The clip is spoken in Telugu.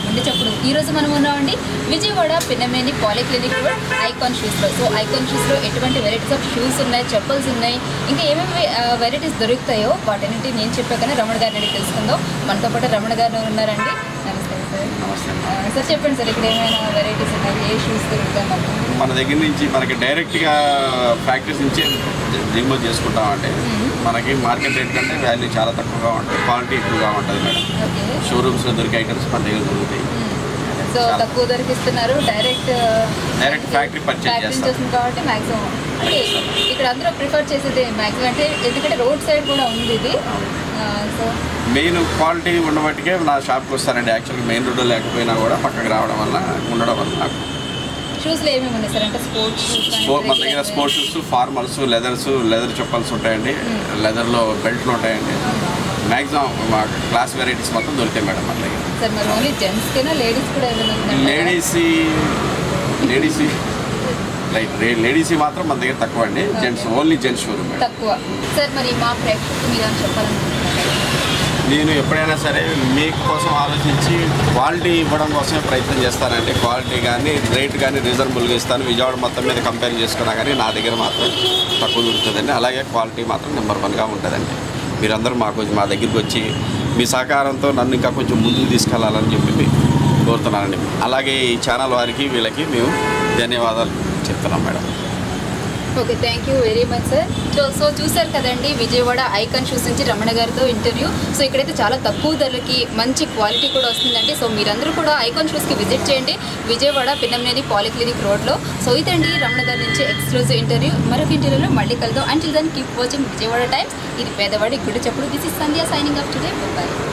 గుండె చప్పుడు ఈ రోజు మనం ఉన్నామండి Vijayawada Pinnameni polyclinic road Icon షూస్లో సో ఐకాన్ షూస్లో ఎటువంటి వెరైటీస్ ఆఫ్ షూస్ ఉన్నాయి చెప్పల్స్ ఉన్నాయి ఇంకా ఏమేమి వెరైటీస్ దొరుకుతాయో వాటన్నిటి నేను చెప్పాకనే రమణ గారిని అడిగి తెలుసుకుందాం మనతో పాటు రమణ గారు ఉన్నారండి నమస్తే సార్ నమస్తే ఆ, సార్ చెప్పండి సార్ ఇక్కడ ఏమైనా వెరైటీస్ ఉన్నాయి ఏ షూస్ దొరుకుతాయి మనకు మన దగ్గర నుంచి మనకి డైరెక్ట్గా ఫ్యాక్టరీస్ నుంచి దిగుమతి చేసుకుంటామంటే మనకి మార్కెట్ రేట్ కంటే వాల్యూ చాలా తక్కువగా ఉంటుంది క్వాలిటీ ఎక్కువగా ఉంటుంది మేడం ఓకే షోరూమ్స్లో దొరికే ఐటమ్స్ మన దగ్గర దొరుకుతాయి సో చాలా. తక్కువ ధరకు ఇస్తున్నారు direct Direct factory purchase factory చేస్తాం. చేస్తుంది కాబట్టి మాక్సిమం అంటే ఇక్కడ అందరూ ప్రిఫర్ చేసేది మాక్సిమం అంటే ఎందుకంటే రోడ్ సైడ్ కూడా ఉంది ఇది సో మెయిన్ క్వాలిటీ ఉండబట్టికే నా షాప్కి వస్తానండి యాక్చువల్గా మెయిన్ రోడ్డు లేకపోయినా కూడా పక్కకు రావడం వల్ల ఉండడం వల్ల నాకు షూస్లో ఏమేమి ఉన్నాయి సార్ అంటే స్పోర్ట్స్ స్పో- మన దగ్గర sports shoes formals leathers leather chappals ఉంటాయండి లెదర్లో బెల్ట్లు ఉంటాయండి మ్యాక్సిమం మా క్లాస్ వెరైటీస్ మొత్తం దొరుకుతాయి మేడం మన దగ్గర సార్ మరి ఓన్లీ జెంట్స్కేనా లేడీస్ కూడా ఏమైనా ఉందండి లేడీస్ లేడీస్ లైక్ లేడీస్ మాత్రం మన దగ్గర తక్కువ అండి gents only gents showroom madam తక్కువ సార్ మరి మా ప్రేక్షకులకు మీరు ఏమైనా చెప్పాలనుకుంటున్నారు నేను ఎప్పుడైనా సరే మీకోసం ఆలోచించి క్వాలిటీ ఇవ్వడం కోసమే ప్రయత్నం చేస్తానండి క్వాలిటీ కానీ రేట్ కానీ రీజనబుల్గా ఇస్తాను విజయవాడ మొత్తం మీద కంపేర్ చేసుకున్నా కానీ నా దగ్గర మాత్రం తక్కువ దొరుకుతుందండి అలాగే క్వాలిటీ మాత్రం నెంబర్ వన్గా ఉంటుందండి మీరందరూ మాకు మా దగ్గరికి వచ్చి మీ సహకారంతో నన్ను ఇంకా కొంచెం ముందుకు తీసుకెళ్లాలని చెప్పి కోరుతున్నానండి అలాగే ఈ ఛానల్ వారికి వీళ్ళకి మేము ధన్యవాదాలు చెప్తున్నాం madam okay thank you very much sir so so చూశారు కదండి విజయవాడ ఐకాన్ షూస్ నుంచి రమణ గారితో ఇంటర్వ్యూ సో ఇక్కడైతే చాలా తక్కువ ధరలకి మంచి క్వాలిటీ కూడా వస్తుందండి సో మీరందరూ కూడా ఐకాన్ షూస్కి విజిట్ చేయండి విజయవాడ పిన్నంనేని పాలిక్లినిక్ రోడ్లో సో ఇదండి రమణ గారి నుంచి ఎక్స్క్లూజివ్ ఇంటర్వ్యూ మరొక ఇంటర్వ్యూలో మళ్ళీ కలుద్దాం until then keep watching Vijayawada Times ఇది పేదవాడి గుడి చెప్పుడు this is Sandhya signing off today bye